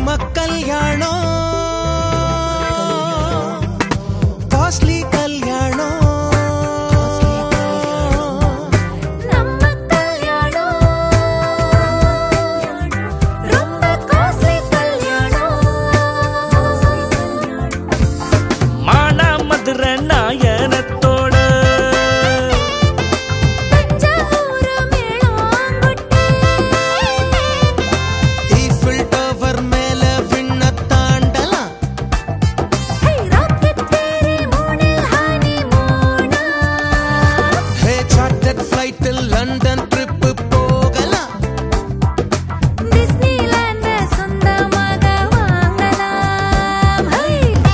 நம்ம கல்யாணம் காஸ்ட்லி கல்யாணம் நம்ம கல்யாணம் ரொம்ப காஸ்ட்லி கல்யாணம் மானா மதுரை நாயனத்தோட தஞ்சாவூர் மேளாங்குட்டி ஈஃபில் டவர் மேல விண்ண தாண்டலாம் ஹே ராக்கெட் தேரி மூணில் ஹனிமூனா ஹே சார்ட்டர்ட் ஃப்ளைட்டில் லண்டன் ட்ரிப் போகலாம் டிஸ்னிலாண்ட் சொந்தமாக வாங்கலாம் ஹே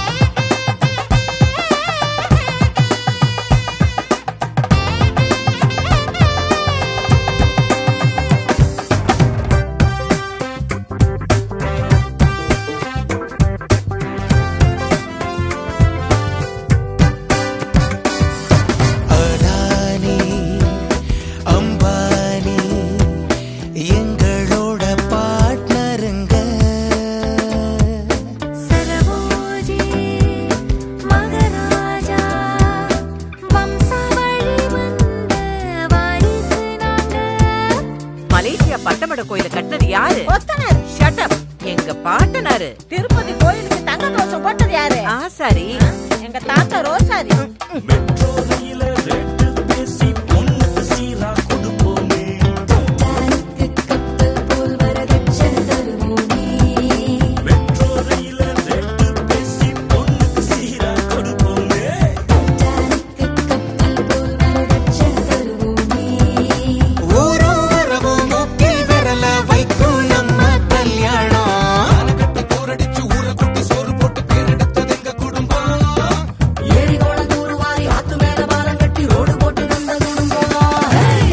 அடானி அம்பானி எங்களோட பார்ட்னருங்க சரபோஜி மகராஜா வம்சாவழி வந்த வாரிசு நாங்க மலேசியா பட்டமட கோயில கட்டினது யாரு ஒத்தனார் ஷட் அப் எங்க பாட்டனாரு திருப்பதி கோயிலுக்கு தங்க தோசம் போட்டது யாரு ஆசாரி எங்க தாத்தா ரோசாரி மெட்ரோ ரயில ரேட்டு பேசி பொண்ணுக்கு சீரா கொடுப்போமே கப்பல் போல் வரதட்சணை தருவோமே மெட்ரோ ரயில ரேட்டு பேசி பொண்ணுக்கு சீரா கொடுப்போமே கப்பல் போல் வரதட்சணை தருவோமே ஊரும் வரவும் மூக்கில் விரல வைக்கும் நம்ம கல்யாணம் கட்டி போரடிச்சு ஊரை குட்டி சோறு போட்டு பேரெடுத்தது எங்க குடும்பம் ஏறி கோலம் தூருவாரி ஆத்து மேல பாலம் கட்டி ரோடு போட்டு வந்த குடும்பம்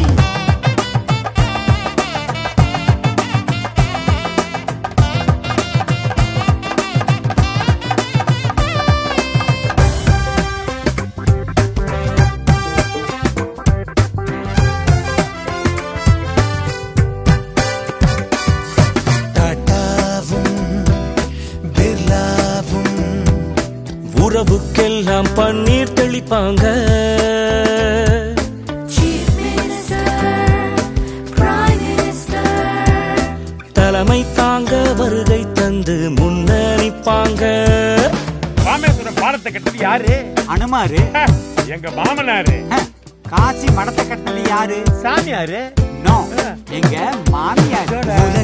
டாட்டாவும் பிர்லாவும் உறவுக்கெல்லாம் பன்னீர் தெளிப்பாங்க சீஃப் மினிஸ்டர் பிரைம் மினிஸ்டர் தலைமை தாங்க வருகை தந்து முன்னணிப்பாங்க ராமேஸ்வரம் பாலத்தை கட்டது யாரு அனுமாரு ஹ, எங்க மாமனாரு ஹ, காசி மடத்தை கட்டினது யாரு சாமியாரு நோ எங்க மாமியார் உலக